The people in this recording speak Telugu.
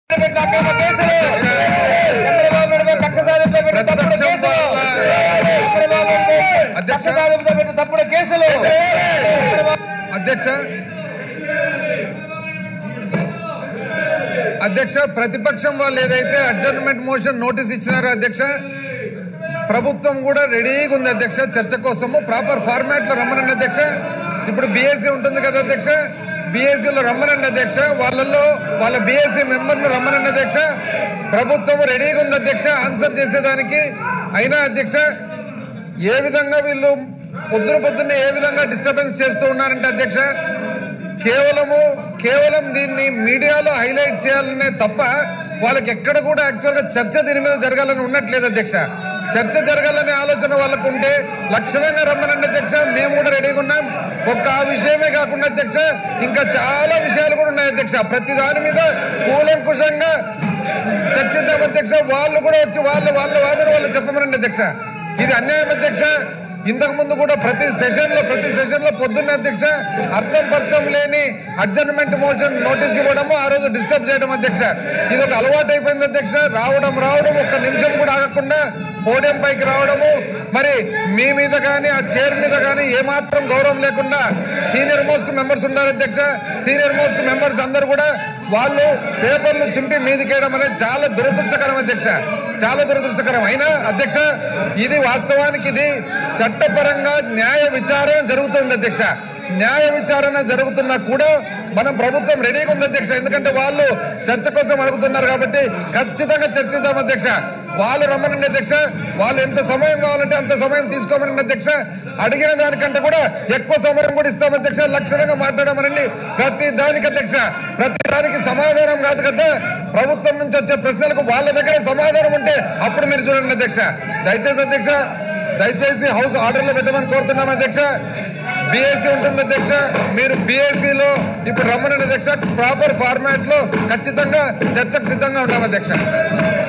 పెట్టిన అక్రమ కేసులు చంద్రబాబు నాయుడుపై కక్ష సాధింపుతో పెట్టిన తప్పుడు ప్రతిపక్షం కేసులు వల్ల- చంద్రబాబు నాయుడుపై కక్ష అధ్యక్ష. సాధింపుతో పెట్టిన తప్పుడు కేసులు అధ్యక్ష అధ్యక్ష ప్రతిపక్షం వాళ్ళు ఏదైతే అడ్జర్న్మెంట్ మోషన్ నోటీస్ ఇచ్చినారో అధ్యక్ష ప్రభుత్వం కూడా రెడీగా ఉంది అధ్యక్ష చర్చ కోసము ప్రాపర్ ఫార్మాట్ లో రమ్మనండి అధ్యక్ష ఇప్పుడు బీఎస్సీ ఉంటుంది కదా అధ్యక్ష బీఎస్సీలో రమ్మనండి అధ్యక్ష వాళ్ళల్లో వాళ్ళ బీఎస్సీ మెంబర్ను రమ్మనండి అధ్యక్ష ప్రభుత్వం రెడీగా ఉంది అధ్యక్ష ఆన్సర్ చేసేదానికి అయినా అధ్యక్ష ఏ విధంగా వీళ్ళు పొద్దున పొద్దున్నే ఏ విధంగా డిస్టర్బెన్స్ చేస్తూ ఉన్నారంటే అధ్యక్ష కేవలము కేవలం దీన్ని మీడియాలో హైలైట్ చేయాలనే తప్ప వాళ్ళకి ఎక్కడ కూడా యాక్చువల్ గా చర్చ దీని మీద జరగాలని ఉన్నట్లేదు అధ్యక్ష చర్చ జరగాలనే ఆలోచన వాళ్ళకు ఉంటే లక్షణంగా రమ్మనండి అధ్యక్ష మేము కూడా రెడీగా ఉన్నాం ఒక్క ఆ విషయమే కాకుండా అధ్యక్ష ఇంకా చాలా విషయాలు కూడా ఉన్నాయి అధ్యక్ష ప్రతి దాని మీద కూలంకుషంగా చర్చిద్దాం అధ్యక్ష వాళ్ళు కూడా వచ్చి వాళ్ళ వాళ్ళ వాదన వాళ్ళు చెప్పమనండి అధ్యక్ష ఇది అన్యాయం అధ్యక్ష ఇంతకు ముందు కూడా ప్రతి సెషన్ లో ప్రతి సెషన్ లో పొద్దున్న అధ్యక్ష అర్థం పర్థం లేని అడ్జర్న్మెంట్ మోషన్ నోటీస్ ఇవ్వడము ఆ రోజు డిస్టర్బ్ చేయడం అధ్యక్ష ఇది ఒక అలవాటు అయిపోయింది అధ్యక్ష రావడం రావడం ఒక్క నిమిషం కూడా ఆగకుండా పోడియం పైకి రావడము మరి మీ మీద కానీ ఆ చైర్ మీద కానీ ఏమాత్రం గౌరవం లేకుండా సీనియర్ మోస్ట్ మెంబర్స్ ఉన్నారు అధ్యక్ష సీనియర్ మోస్ట్ మెంబర్స్ అందరు కూడా వాళ్ళు పేపర్లు చింపి మీదికేయడం అనేది చాలా దురదృష్టకరం అధ్యక్ష చాలా దురదృష్టకరం అయినా అధ్యక్ష ఇది వాస్తవానికి ఇది చట్టపరంగా న్యాయ విచారణ జరుగుతుంది అధ్యక్ష న్యాయ విచారణ జరుగుతున్నా కూడా మనం ప్రభుత్వం రెడీగా ఉంది అధ్యక్ష ఎందుకంటే వాళ్ళు చర్చ కోసం అడుగుతున్నారు కాబట్టి ఖచ్చితంగా చర్చిద్దాం అధ్యక్ష వాళ్ళు రమ్మనండి అధ్యక్ష వాళ్ళు ఎంత సమయం కావాలంటే అంత సమయం తీసుకోమనండి అధ్యక్ష అడిగిన దానికంటే కూడా ఎక్కువ సమయం కూడా ఇస్తాం అధ్యక్ష లక్షణంగా మాట్లాడమనండి ప్రతి దానికి అధ్యక్ష ప్రతి దానికి సమాధానం కాదు కదా ప్రభుత్వం నుంచి వచ్చే ప్రశ్నలకు వాళ్ళ దగ్గర సమాధానం ఉంటే అప్పుడు మీరు చూడండి అధ్యక్ష దయచేసి అధ్యక్ష దయచేసి హౌస్ ఆర్డర్ లో పెట్టమని కోరుతున్నాం అధ్యక్ష బీఎస్సీ ఉంటుంది అధ్యక్ష మీరు బీఎస్సీ లో ఇప్పుడు రమ్మనండి అధ్యక్ష ప్రాపర్ ఫార్మాట్ లో ఖచ్చితంగా చర్చకు సిద్ధంగా ఉన్నాం అధ్యక్ష